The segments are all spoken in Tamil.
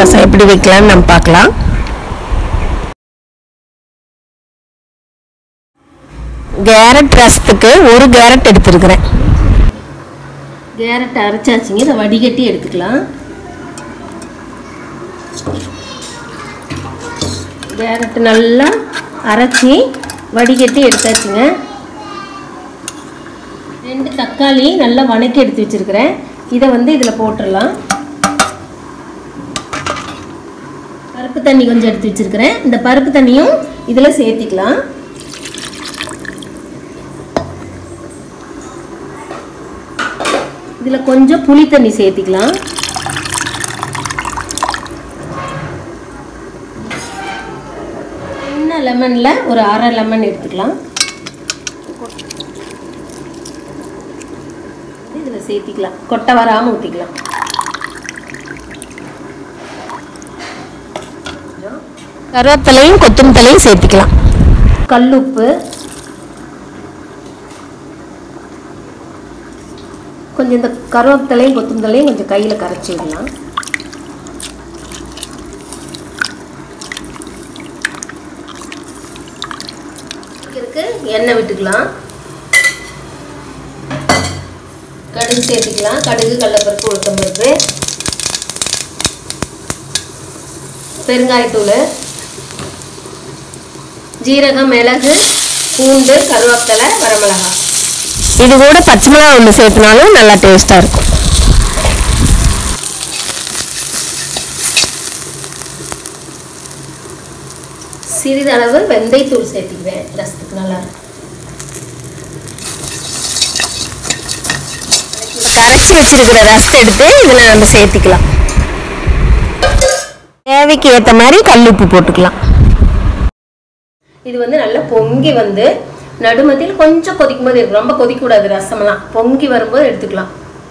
ரசம் எப்படி வைக்கலாம்னு நம்ம பார்க்கலாம் கேரட் ரசத்துக்கு ஒரு கேரட் எடுத்துருக்கிறேன் கேரட் அரைச்சாச்சுங்க இதை வடிகட்டி எடுத்துக்கலாம் கேரட் நல்லா அரைச்சி வடிகட்டி எடுத்தாச்சுங்க ரெண்டு தக்காளி நல்லா வணக்கி எடுத்து வச்சிருக்கிறேன் இதை வந்து இதில் போட்டுடலாம் பருப்பு தண்ணி கொஞ்சம் எடுத்து வச்சிருக்கிறேன் இந்த பருப்பு தண்ணியும் இதில் சேர்த்திக்கலாம் இதில் கொஞ்சம் புளி தண்ணி சேர்த்திக்கலாம் சின்ன லெமனில் ஒரு அரை லெமன் எடுத்துக்கலாம் இதில் சேர்த்திக்கலாம் கொட்டை வராமல் ஊற்றிக்கலாம் கருவேப்பிலையும் கொத்தமல்லி தலையும் சேர்த்துக்கலாம் கல்லுப்பு கொஞ்சம் இந்த கருவேப்பிலையும் கொத்தமல்லியும் கொஞ்சம் கையில் கரைச்சி விடலாம் இருக்கு எண்ணெய் விட்டுக்கலாம் கடுகு சேர்த்துக்கலாம் கடுகு கடலப்பருப்பு உளுத்தம்பருப்பு பெருங்காயத்தூள் ஜீரகம் மிளகு பூண்டு கருவேப்பிலை வரமிளகாய் இது கூட பச்சை மிளகா ஒன்று சேர்த்துனாலும் நல்லா டேஸ்ட்டாக இருக்கும் சிறிதளவு வெந்தயத்தூள் சேர்த்துக்குவேன் ரசத்துக்கு நல்லா இருக்கும் கரைச்சி வச்சிருக்கிற ரசத்தை எடுத்து இதில் நம்ம சேர்த்துக்கலாம் தேவைக்கு ஏற்ற மாதிரி கல்லுப்பு போட்டுக்கலாம் இது வந்து நல்லா பொங்கி வந்து நடுமத்தியில் கொஞ்சம் கொதிக்கும் போது இருக்கும் ரொம்ப கொதிக்கக்கூடாது ரசமெல்லாம் பொங்கி வரும்போது எடுத்துக்கலாம்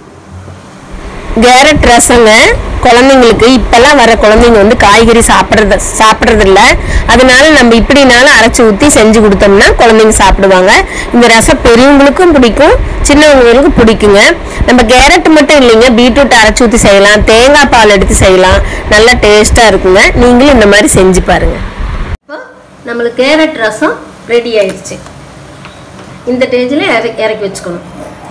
கேரட் ரசங்க குழந்தைங்களுக்கு இப்பெல்லாம் வர குழந்தைங்க வந்து காய்கறி சாப்பிட்றது சாப்பிட்றது இல்ல அதனால நம்ம இப்படினாலும் அரைச்சி ஊற்றி செஞ்சு கொடுத்தோம்னா குழந்தைங்க சாப்பிடுவாங்க இந்த ரசம் பெரியவங்களுக்கும் பிடிக்கும் சின்னவங்களுக்கும் பிடிக்குங்க நம்ம கேரட் மட்டும் இல்லைங்க பீட்ரூட் அரைச்சி ஊற்றி செய்யலாம் தேங்காய் பால் எடுத்து செய்யலாம் நல்லா டேஸ்ட்டாக இருக்குங்க நீங்களும் இந்த மாதிரி செஞ்சு பாருங்க இப்போ நம்மளுக்கு கேரட் ரசம் ரெடி ஆயிடுச்சு இந்த டேஜில் இறக்கி வச்சுக்கணும்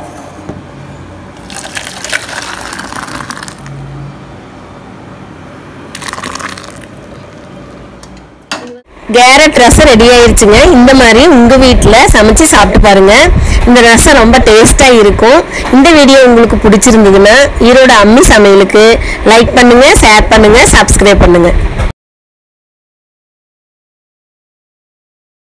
கேரட் ரசம் ரெடி ஆயிருச்சுங்க இந்த மாதிரி உங்க வீட்டில் சமைச்சு சாப்பிட்டு பாருங்க இந்த ரசம் ரொம்ப டேஸ்டா இருக்கும் இந்த வீடியோ உங்களுக்கு பிடிச்சிருந்ததுன்னா ஈரோடு அம்மி சமையலுக்கு லைக் பண்ணுங்க ஷேர் பண்ணுங்க சப்ஸ்கிரைப் பண்ணுங்க